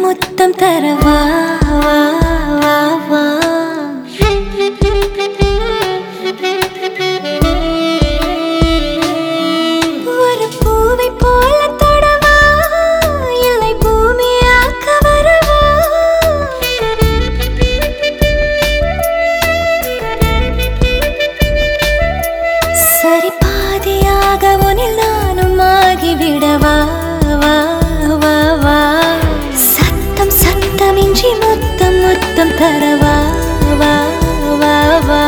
முத்தம் தரவா வா வா வா ஒரு பூவை போல தொடவா இல்லை பூமியாக்க வரவா சரி பாதியாக உனில் நானும் ஆகிவிடவா வா வா வா சத்தம் சத்தமின்றி முத்தம் முத்தம் தரவா வா வா வா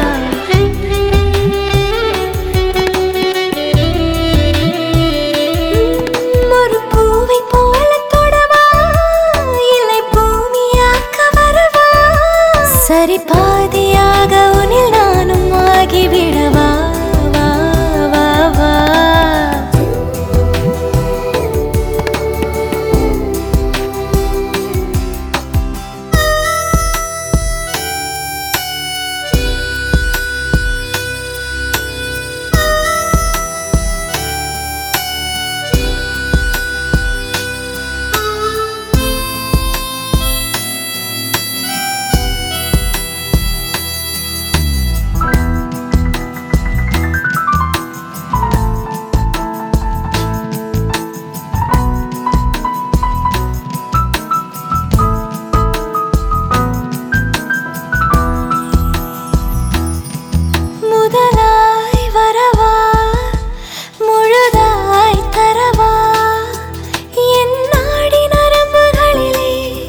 ஒரு பூவை போல தொடவா இல்லை பூமியாக்க வரவா சரி பாதியாக உனில் நானும் ஆகிவிடவா வா வா வா முதலாய் வரவா முழுதாய் தரவா என் நாடி நரம்புகளிலே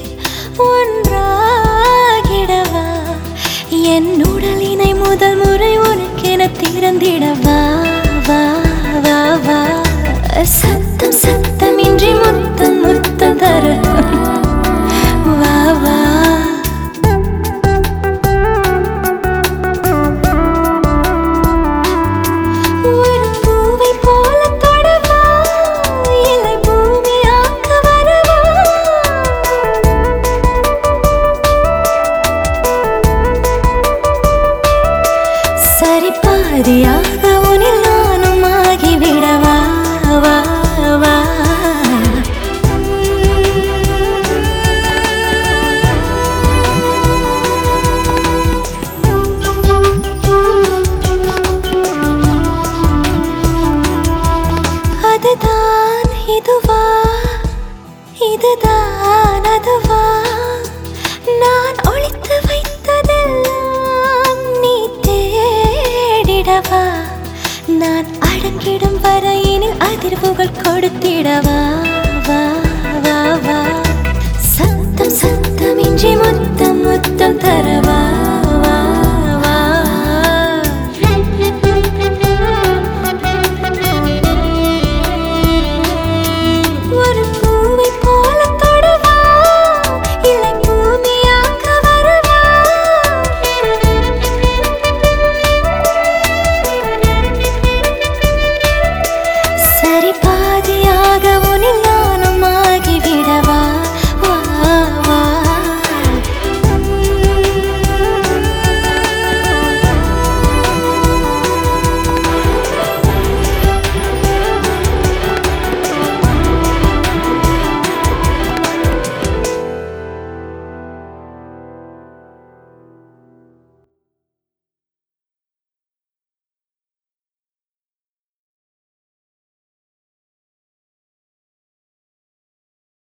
ஒன்றாகிடவா என் உடலினை முதல் முறை உனக்கென திறந்திடவா வா வா வா சத்தம் சத்தமின்றி முத்தம் முத்தம் தர வா வா ஒரு பூவை போல தொடவா இல்லை பூமியாக்க வரவா சரி பாதியாக உனில் நானும் ஆகிவிடவா வா வா அதுதான் இதுவா இதுதான் அதுவா நான் ஒளித்து வைத்ததெல்லாம் நீ தேடிடவா நான் அடங்கிடும் வரையினில் அதிர்வுகள் கொடுத்திடவா வா வா வா சத்தம் சத்தமின்றி முத்தம் முத்தம் தரவா